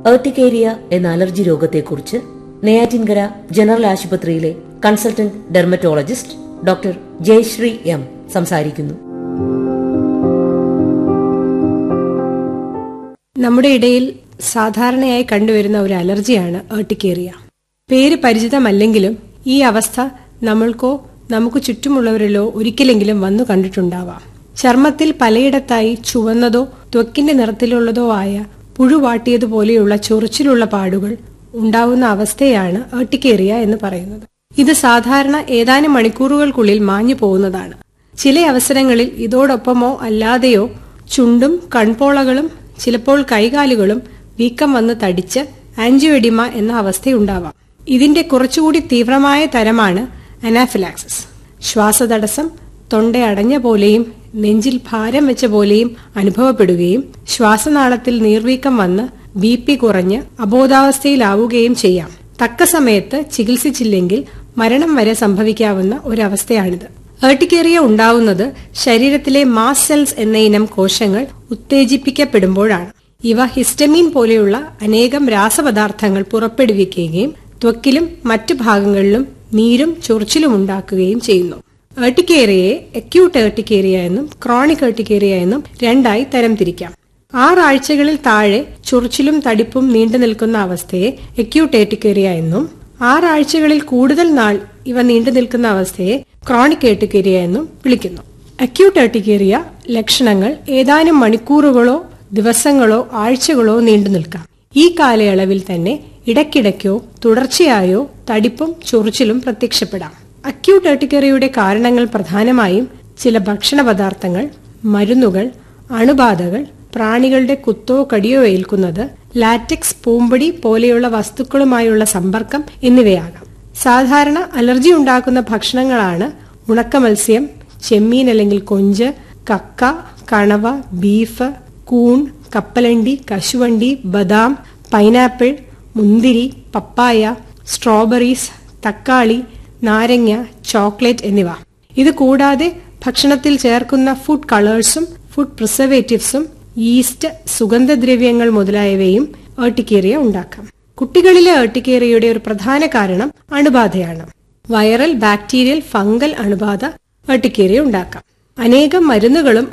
urticaria എന്ന allergy രോഗത്തെക്കുറിച്ച് Neyyattinkara general ആശുപത്രിയിലെ consultant dermatologist doctor Jayashree M സംസാരിക്കുന്നു നമ്മുടെ ഇടയിൽ സാധാരണയായി കണ്ടുവരുന്ന ഒരു അലർജിയാണ് ഏർട്ടിക്കേറിയ പേര് പരിചിതമല്ലെങ്കിലും ഈ അവസ്ഥ നമ്മൾക്കോ നമുക്ക് ചുറ്റുമുള്ളവരിലോ ഒരിക്കലെങ്കിലും വന്നു കണ്ടിട്ടുണ്ടാവാം ചർമ്മത്തിൽ പലയിടത്തായി ചുവന്നതോ ത്വക്കിന്റെ നിറത്തിലുള്ളതോ ആയ പുഴുവാട്ടിയതുപോലെയുള്ള ചൊറിച്ചിലുള്ള പാടുകൾ ഉണ്ടാവുന്ന അവസ്ഥയാണ് ഏർട്ടിക്കേറിയ എന്ന് പറയുന്നത് ഇത് സാധാരണ ഏതാനും മണിക്കൂറുകൾക്കുള്ളിൽ മാഞ്ഞു പോകുന്നതാണ് ചില അവസരങ്ങളിൽ ഇതോടൊപ്പമോ അല്ലാതെയോ ചുണ്ടും കൺപോളകളും ചിലപ്പോൾ കൈകാലുകളും വീക്കം വന്ന് തടിച്ച് ആൻജിയോഡിമ എന്ന അവസ്ഥയുണ്ടാവാം ഇതിന്റെ കുറച്ചുകൂടി തീവ്രമായ തരമാണ് അനാഫിലാക്സിസ് ശ്വാസതടസ്സം തൊണ്ട അടഞ്ഞ പോലെയും നെഞ്ചിൽ ഭാരം വെച്ച പോലെയും അനുഭവപ്പെടുകയും ശ്വാസനാളത്തിൽ നീർവീക്കം വന്ന് ബി പി കുറഞ്ഞ് അബോധാവസ്ഥയിലാവുകയും ചെയ്യാം തക്ക സമയത്ത് ചികിത്സിച്ചില്ലെങ്കിൽ മരണം വരെ സംഭവിക്കാവുന്ന ഒരവസ്ഥയാണിത് ഏർട്ടിക്കേറിയ ഉണ്ടാവുന്നത് ശരീരത്തിലെ മാസ് സെൽസ് എന്ന ഇനം കോശങ്ങൾ ഉത്തേജിപ്പിക്കപ്പെടുമ്പോഴാണ് ഇവ ഹിസ്റ്റമീൻ പോലെയുള്ള അനേകം രാസപദാർത്ഥങ്ങൾ പുറപ്പെടുവിക്കുകയും ത്വക്കിലും മറ്റു ഭാഗങ്ങളിലും നീരും ചൊറിച്ചിലും ഉണ്ടാക്കുകയും ചെയ്യുന്നു ഏർട്ടിക്കേറിയയെ അക്യൂട്ട് ഏർട്ടിക്കേറിയ എന്നും ക്രോണിക് ഏർട്ടിക്കേറിയ എന്നും രണ്ടായി തരംതിരിക്കാം ആറാഴ്ചകളിൽ താഴെ ചൊറിച്ചിലും തടിപ്പും നീണ്ടു നിൽക്കുന്ന അവസ്ഥയെ അക്യൂട്ട് ഏർട്ടിക്കേറിയ എന്നും ആറാഴ്ചകളിൽ കൂടുതൽ നാൾ ഇവ നീണ്ടു നിൽക്കുന്ന അവസ്ഥയെ ക്രോണിക് ഏർട്ടിക്കേറിയ എന്നും വിളിക്കുന്നു അക്യൂട്ട് ഏർട്ടിക്കേറിയ ലക്ഷണങ്ങൾ ഏതാനും മണിക്കൂറുകളോ ദിവസങ്ങളോ ആഴ്ചകളോ നീണ്ടു നിൽക്കാം ഈ കാലയളവിൽ തന്നെ ഇടയ്ക്കിടയ്ക്കോ തുടർച്ചയായോ തടിപ്പും ചൊറിച്ചിലും പ്രത്യക്ഷപ്പെടാം അക്യൂട്ട് ഏർട്ടിക്കേറിയയുടെ കാരണങ്ങൾ പ്രധാനമായും ചില ഭക്ഷണ പദാർത്ഥങ്ങൾ മരുന്നുകൾ അണുബാധകൾ പ്രാണികളുടെ കുത്തോ കടിയോ ഏൽക്കുന്നത് ലാറ്റക്സ് പൂമ്പൊടി പോലെയുള്ള വസ്തുക്കളുമായുള്ള സമ്പർക്കം എന്നിവയാകാം സാധാരണ അലർജി ഉണ്ടാക്കുന്ന ഭക്ഷണങ്ങളാണ് ഉണക്ക മത്സ്യം ചെമ്മീൻ അല്ലെങ്കിൽ കൊഞ്ച് കക്ക കണവ ബീഫ് കൂൺ കപ്പലണ്ടി കശുവണ്ടി ബദാം പൈനാപ്പിൾ മുന്തിരി പപ്പായ സ്ട്രോബെറീസ് തക്കാളി നാരങ്ങ ചോക്ലേറ്റ് എന്നിവ ഇത് കൂടാതെ ഭക്ഷണത്തിൽ ചേർക്കുന്ന ഫുഡ് കളേഴ്സും ഫുഡ് പ്രിസർവേറ്റീവ്സും ഈസ്റ്റ് സുഗന്ധദ്രവ്യങ്ങൾ മുതലായവയും ഏർട്ടിക്കേറിയ ഉണ്ടാക്കാം കുട്ടികളിലെ ഏർട്ടിക്കേറിയയുടെ ഒരു പ്രധാന കാരണം അണുബാധയാണ് വൈറൽ ബാക്ടീരിയൽ ഫംഗൽ അണുബാധ ഏർട്ടിക്കേറിയ ഉണ്ടാക്കാം അനേകം മരുന്നുകളും